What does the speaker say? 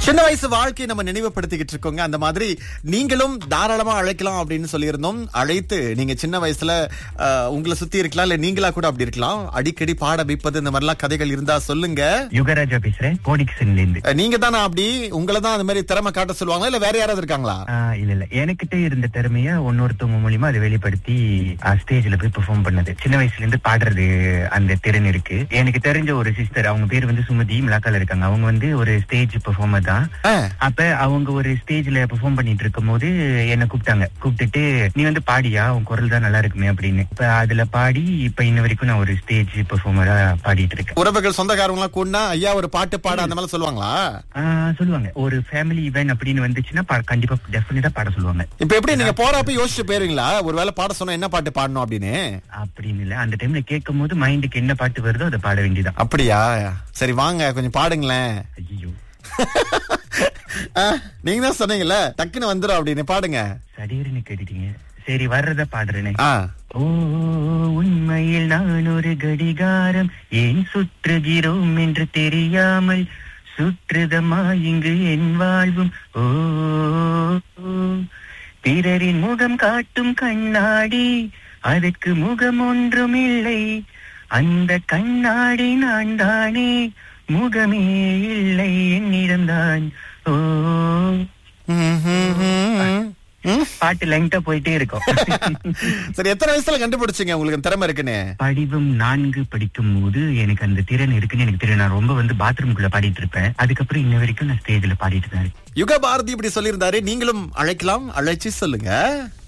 சின்ன வயசு வாழ்க்கையை நம்ம நினைவுபடுத்திக்கிட்டு இருக்கோங்க அந்த மாதிரி நீங்களும் தாராளமா அழைக்கலாம் அப்படின்னு சொல்லியிருந்தோம் அழைத்து நீங்க சின்ன வயசுல அஹ், உங்களை சுத்தி இருக்கலாம் இல்ல நீங்களா கூட அப்படி இருக்கலாம் அடிக்கடி பாட வைப்பது இந்த மாதிரிலாம் கதைகள் இருந்தா சொல்லுங்க யுகராஜா பேசுறேன் கோடிக்சன்ல இருந்து அஹ், நீங்க தானே அப்படி உங்களை தான் அந்த மாதிரி திறமை காட்ட சொல்லுவாங்களா இல்ல வேற யாராவது இருக்காங்களா ஆஹ் இல்ல இல்ல எனக்கிட்ட இருந்த திறமைய இன்னொருத்தவங்க மூலியமா அதை வெளிப்படுத்தி ஸ்டேஜ்ல போய் பெர்ஃபார்ம் பண்ணது சின்ன வயசுல இருந்து பாடுறது அந்த திறன் இருக்கு எனக்கு தெரிஞ்ச ஒரு சிஸ்டர் அவங்க பேர் வந்து சுமதி மிளாக்கால இருக்காங்க அவங்க வந்து ஒரு ஸ்டேஜ் பெர்ஃபார்மர் தான் அஹ், அப்ப அவங்க ஒரு ஸ்டேஜ்ல பெர்ஃபார்ம் பண்ணிட்டு இருக்கும் போது என்ன கூப்பிட்டாங்க கூப்பிட்டுட்டு நீ வந்து பாடியா உன் குரல் தான் நல்லா இருக்குமே அப்படின்னு இப்ப அதுல பாடி இப்ப இன்ன வரைக்கும் நான் ஒரு ஸ்டேஜ் பெர்ஃபார்மரா பாடிட்டு இருக்கேன் உறவுகள் சொந்தக்காரங்க எல்லாம் கூடனா ஐயா ஒரு பாட்டு பாட அந்த மாதிரி சொல்லுவாங்களா ஆஹ் சொல்லுவாங்க ஒரு ஃபேமிலி இவெண்ட் அப்படின்னு வந்துச்சுன்னா பா- கண்டிப்பா டெஃபினட்டா பாட சொல்லுவாங்க இப்ப எப்படி நீங்க போறப்ப யோசிச்சு போயிருவீங்களா ஒருவேளை பாட சொன்னா என்ன பாட்டு பாடணும் அப்படின்னு அப்படின்னு இல்ல அந்த டைம்ல கேட்கும் போது மைண்டுக்கு என்ன பாட்டு வருதோ அதை பாட வேண்டியதான் அப்படியா சரி வாங்க கொஞ்சம் பாடுங்களேன் ஐயோ அஹ், நீங்க தான் சொன்னீங்கல்ல டக்குன்னு வந்துரும் அப்படின்னு பாடுங்க சடீர்னு கேட்டுட்டீங்க சரி வர்றத பாடுறேனே ஆ ஓ உண்மையில் நான் ஒரு கடிகாரம் ஏன் சுற்றுகிறோம் என்று தெரியாமல் சுற்றுதமா இங்கு என் வாழ்வும் ஓ பிறரின் முகம் காட்டும் கண்ணாடி அதற்கு முகம் ஒன்றும் இல்லை அந்த கண்ணாடி நான் தானே முகமே இல்லை என்னிடம்தான் ஓ ம், ம், ம், ம். ம். பாட்டு லெங்டா போயிட்டே இருக்கும் சரி எத்தனை வயசுல கண்டுபிடிச்சீங்க உங்களுக்கு இந்த திறமை இருக்குன்னு படிவம் நான்கு படிக்கும் போது எனக்கு அந்த திறன் இருக்குன்னு எனக்கு தெரியும் நான் ரொம்ப வந்து பாத்ரூம்குள்ள பாடிட்டு இருப்பேன் அதுக்கப்புறம் இன்ன வரைக்கும் நான் ஸ்டேஜ்ல பாடிட்டு தான் இருக்கேன் யுக பாரதி இப்படி சொல்லியிருந்தாரு நீங்களும் அழைக்கலாம் அழைச்சு சொல்லுங்க